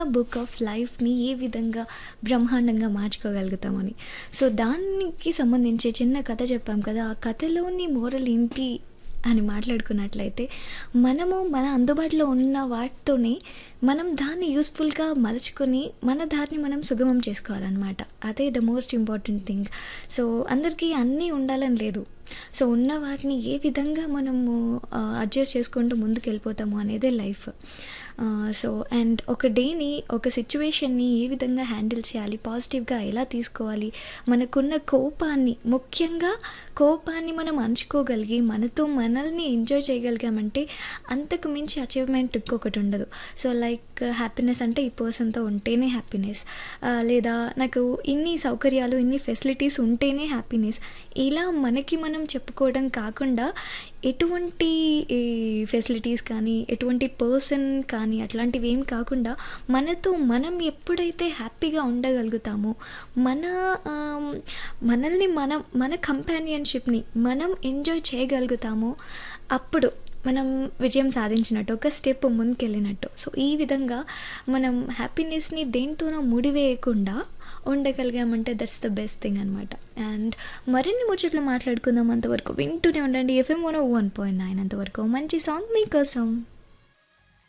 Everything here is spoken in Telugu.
బుక్ ఆఫ్ లైఫ్‌ని ఏ విధంగా బ్రహ్మాండంగా మార్చుకోగలుగుతామని. సో, దానికి సంబంధించి చిన్న కథ చెప్పాం కదా! ఆ కథలోని మోరల్ ఏంటి అని మాట్లాడుకున్నట్లయితే, మనము మన అందుబాటులో ఉన్న వాటితోనే మనం దాన్ని యూజ్‌ఫుల్‌గా మలుచుకొని, మన దారిని మనం సుగమం చేసుకోవాలనమాట. అదే the most important thing. So, అందరికీ అన్నీ ఉండాలని లేదు. సో, ఉన్న వాటిని ఏ విధంగా మనము ఆహ్, అడ్జస్ట్ చేసుకుంటూ ముందుకెళ్ళిపోతాము అనేదే లైఫ్. ఆహ్, సో, అండ్ ఒక డేని, ఒక సిట్యుయేషన్‌ని ఏ విధంగా హ్యాండిల్ చేయాలి, పాజిటివ్‌గా ఎలా తీసుకోవాలి, మనకున్న కోపాన్ని ముఖ్యంగా కోపాన్ని మనం అణచుకోగలిగి, మనతో మనల్ని ఎంజాయ్ చేయగలిగామంటే, అంతకు మించి అచీవ్‌మెంట్ ఇంకొకటి ఉండదు. సో, లైక్ హ్యాపీనెస్ అంటే ఈ పర్సన్‌తో ఉంటేనే హ్యాపీనెస్. ఆహ్, లేదా నాకు ఇన్ని సౌకర్యాలు, ఇన్ని ఫెసిలిటీస్ ఉంటేనే హ్యాపీనెస్. ఇలా మనకి మనం చెప్పుకోవడం కాకుండా, ఎటువంటి ఈ ఫెసిలిటీస్ కానీ, ఎటువంటి పర్సన్ కానీ అట్లాంటివి ఏం కాకుండా, మనతో మనం ఎప్పుడైతే హ్యాపీగా ఉండగలుగుతామో, మన ఆహ్, మనల్ని మనం మన కంపానియన్‌షిప్‌ని మనం ఎంజాయ్ చేయగలుగుతామో, అప్పుడు మనం విజయం సాధించినట్టు. ఒక స్టెప్ ముందుకెళ్ళినట్టు. సో, ఈ విధంగా మనం హ్యాపీనెస్‌ని దేనితోనో ముడివేయకుండా ఉండగలిగామంటే దట్స్ ద బెస్ట్ థింగ్ అనమాట. అండ్ మరిన్ని ముచ్చట్లు మాట్లాడుకుందాం. అంతవరకు వింటూనే ఉండండి ఎఫ్ఎం 101.9 అంతవరకు మంచి సాంగ్ మీకోసం.